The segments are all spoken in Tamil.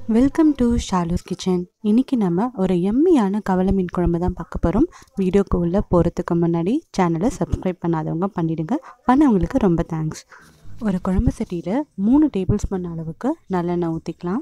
வெல்கம் டு ஷாலூஸ் கிச்சன் இன்றைக்கி நம்ம ஒரு எம்மியான கவலை மீன் குழம்பு தான் பார்க்க போகிறோம் வீடியோக்கு உள்ளே போகிறதுக்கு முன்னாடி சேனலை சப்ஸ்கிரைப் பண்ணாதவங்க பண்ணிவிடுங்க பண்ணவங்களுக்கு ரொம்ப தேங்க்ஸ் ஒரு குழம்பு சட்டியில் மூணு டேபிள் ஸ்பூன் அளவுக்கு நல்லெண்ணெய் ஊற்றிக்கலாம்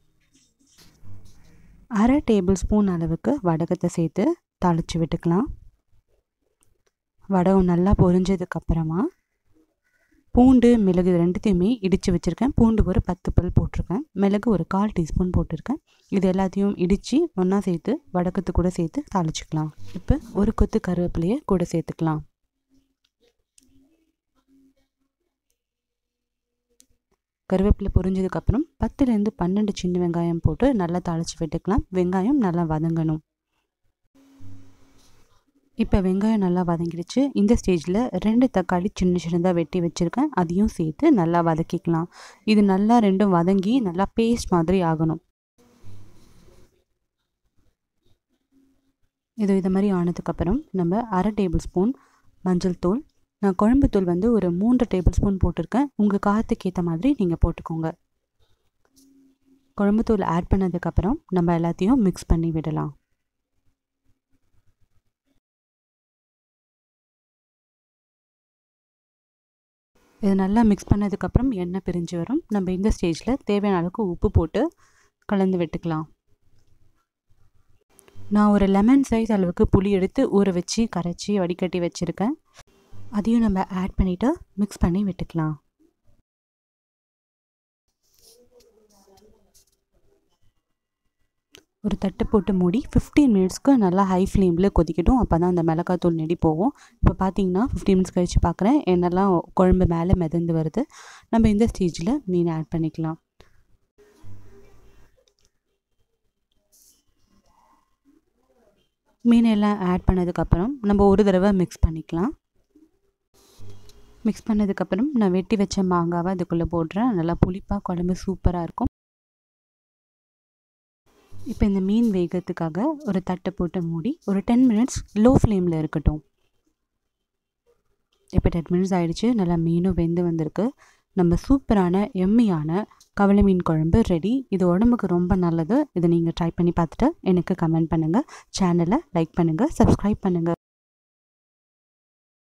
அரை டேபிள் ஸ்பூன் அளவுக்கு வடகத்தை சேர்த்து தாளித்து விட்டுக்கலாம் வடகம் நல்லா பொரிஞ்சதுக்கப்புறமா பூண்டு மிளகு இது ரெண்டுத்தையுமே இடித்து வச்சுருக்கேன் பூண்டு ஒரு பத்து பல் போட்டிருக்கேன் மிளகு ஒரு கால் டீஸ்பூன் போட்டிருக்கேன் இது எல்லாத்தையும் இடித்து ஒன்றா சேர்த்து வடக்கத்து கூட சேர்த்து தாளிச்சிக்கலாம் இப்போ ஒரு கொத்து கருவேப்பிலையை கூட சேர்த்துக்கலாம் கருவேப்பிலை பொரிஞ்சதுக்கப்புறம் பத்துலேருந்து பன்னெண்டு சின்ன வெங்காயம் போட்டு நல்லா தாளித்து விட்டுக்கலாம் வெங்காயம் நல்லா வதங்கணும் இப்போ வெங்காயம் நல்லா வதங்கிடுச்சு இந்த ஸ்டேஜில் ரெண்டு தக்காளி சின்ன சின்னதாக வெட்டி வச்சுருக்கேன் அதையும் சேர்த்து நல்லா வதக்கிக்கலாம் இது நல்லா ரெண்டும் வதங்கி நல்லா பேஸ்ட் மாதிரி ஆகணும் இது இது மாதிரி ஆனதுக்கப்புறம் நம்ம அரை டேபிள் ஸ்பூன் மஞ்சள் தூள் நான் குழம்பு தூள் வந்து ஒரு மூன்று டேபிள் ஸ்பூன் போட்டிருக்கேன் உங்கள் காரத்துக்கு ஏற்ற மாதிரி நீங்கள் போட்டுக்கோங்க குழம்பு தூள் ஆட் பண்ணதுக்கப்புறம் நம்ம எல்லாத்தையும் மிக்ஸ் பண்ணி விடலாம் இது நல்லா மிக்ஸ் பண்ணதுக்கப்புறம் எண்ணெய் பிரிஞ்சு வரும் நம்ம இந்த ஸ்டேஜில் தேவையான அளவுக்கு உப்பு போட்டு கலந்து விட்டுக்கலாம் நான் ஒரு லெமன் சைஸ் அளவுக்கு புளி எடுத்து ஊற வச்சு கரைச்சி வடிகட்டி வச்சுருக்கேன் அதையும் நம்ம ஆட் பண்ணிவிட்டு மிக்ஸ் பண்ணி விட்டுக்கலாம் ஒரு தட்டு போட்டு மூடி ஃபிஃப்டீன் மினிட்ஸ்க்கு நல்லா ஹை ஃப்ளேமில் கொதிக்கட்டும் அப்போ தான் அந்த மிளகாத்தூள் நெடி போகும் இப்போ பார்த்தீங்கன்னா ஃபிஃப்டீன் மினிட்ஸ் கழித்து பார்க்குறேன் என்னெல்லாம் குழம்பு மேலே மிதந்து வருது நம்ம இந்த ஸ்டேஜில் மீன் ஆட் பண்ணிக்கலாம் மீன் எல்லாம் ஆட் பண்ணதுக்கப்புறம் நம்ம ஒரு தடவை மிக்ஸ் பண்ணிக்கலாம் மிக்ஸ் பண்ணதுக்கப்புறம் நான் வெட்டி வச்ச மாங்காவை அதுக்குள்ளே போடுறேன் நல்லா புளிப்பாக குழம்பு சூப்பராக இருக்கும் இப்போ இந்த மீன் வேகிறதுக்காக ஒரு தட்டை போட்டு மூடி ஒரு டென் மினிட்ஸ் லோ ஃப்ளேமில் இருக்கட்டும் இப்போ டென் மினிட்ஸ் ஆகிடுச்சு நல்லா மீனும் வெந்து வந்திருக்கு நம்ம சூப்பரான எம்மியான கவலை மீன் குழம்பு ரெடி இது உடம்புக்கு ரொம்ப நல்லது இதை நீங்கள் ட்ரை பண்ணி பார்த்துட்டு எனக்கு கமெண்ட் பண்ணுங்கள் சேனலை லைக் பண்ணுங்கள் சப்ஸ்கிரைப் பண்ணுங்கள்